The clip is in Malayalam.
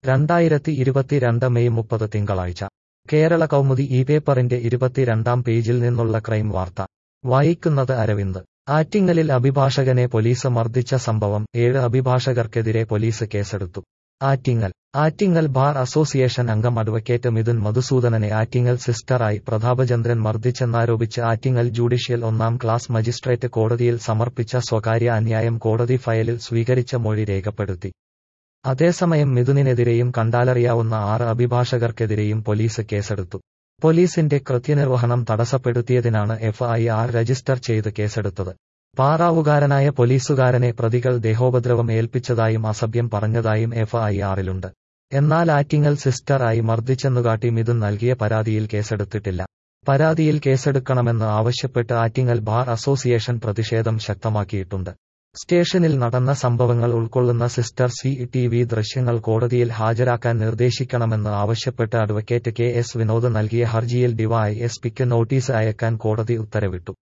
രണ്ടായിരത്തി ഇരുപത്തിരണ്ട് മെയ് മുപ്പത് തിങ്കളാഴ്ച കേരള കൗമുദി ഈ പേപ്പറിന്റെ ഇരുപത്തിരണ്ടാം പേജിൽ നിന്നുള്ള ക്രൈം വാർത്ത വായിക്കുന്നത് അരവിന്ദ് ആറ്റിങ്ങലിൽ അഭിഭാഷകനെ പോലീസ് മർദ്ദിച്ച സംഭവം ഏഴ് അഭിഭാഷകർക്കെതിരെ പോലീസ് കേസെടുത്തു ആറ്റിങ്ങൽ ആറ്റിങ്ങൽ ബാർ അസോസിയേഷൻ അംഗം അഡ്വക്കേറ്റ് മിഥുൻ മധുസൂദനനെ ആറ്റിങ്ങൽ സിസ്റ്ററായി പ്രതാപചന്ദ്രൻ മർദ്ദിച്ചെന്നാരോപിച്ച് ആറ്റിങ്ങൽ ജുഡീഷ്യൽ ഒന്നാം ക്ലാസ് മജിസ്ട്രേറ്റ് കോടതിയിൽ സമർപ്പിച്ച സ്വകാര്യ അന്യായം കോടതി ഫയലിൽ സ്വീകരിച്ച മൊഴി രേഖപ്പെടുത്തി അതേസമയം മിഥുനിനെതിരെയും കണ്ടാലറിയാവുന്ന ആറ് അഭിഭാഷകർക്കെതിരെയും പോലീസ് കേസെടുത്തു പോലീസിന്റെ കൃത്യനിർവഹണം തടസ്സപ്പെടുത്തിയതിനാണ് എഫ്ഐആർ രജിസ്റ്റർ ചെയ്ത് കേസെടുത്തത് പാറാവുകാരനായ പോലീസുകാരനെ പ്രതികൾ ദേഹോപദ്രവം ഏൽപ്പിച്ചതായും അസഭ്യം പറഞ്ഞതായും എഫ്ഐആറിലുണ്ട് എന്നാൽ ആറ്റിങ്ങൽ സിസ്റ്ററായി മർദ്ദിച്ചെന്നുകാട്ടി മിഥുൻ നൽകിയ പരാതിയിൽ കേസെടുത്തിട്ടില്ല പരാതിയിൽ കേസെടുക്കണമെന്ന് ആവശ്യപ്പെട്ട് ആറ്റിങ്ങൽ ബാർ അസോസിയേഷൻ പ്രതിഷേധം ശക്തമാക്കിയിട്ടുണ്ട് സ്റ്റേഷനിൽ നടന്ന സംഭവങ്ങൾ ഉൾക്കൊള്ളുന്ന സിസ്റ്റർ സി ടി വി ദൃശ്യങ്ങൾ കോടതിയിൽ ഹാജരാക്കാൻ നിർദ്ദേശിക്കണമെന്ന് ആവശ്യപ്പെട്ട് അഡ്വക്കേറ്റ് കെ എസ് വിനോദ് നൽകിയ ഹർജിയിൽ ഡിവൈഎസ്പിക്ക് നോട്ടീസ് അയക്കാൻ കോടതി ഉത്തരവിട്ടു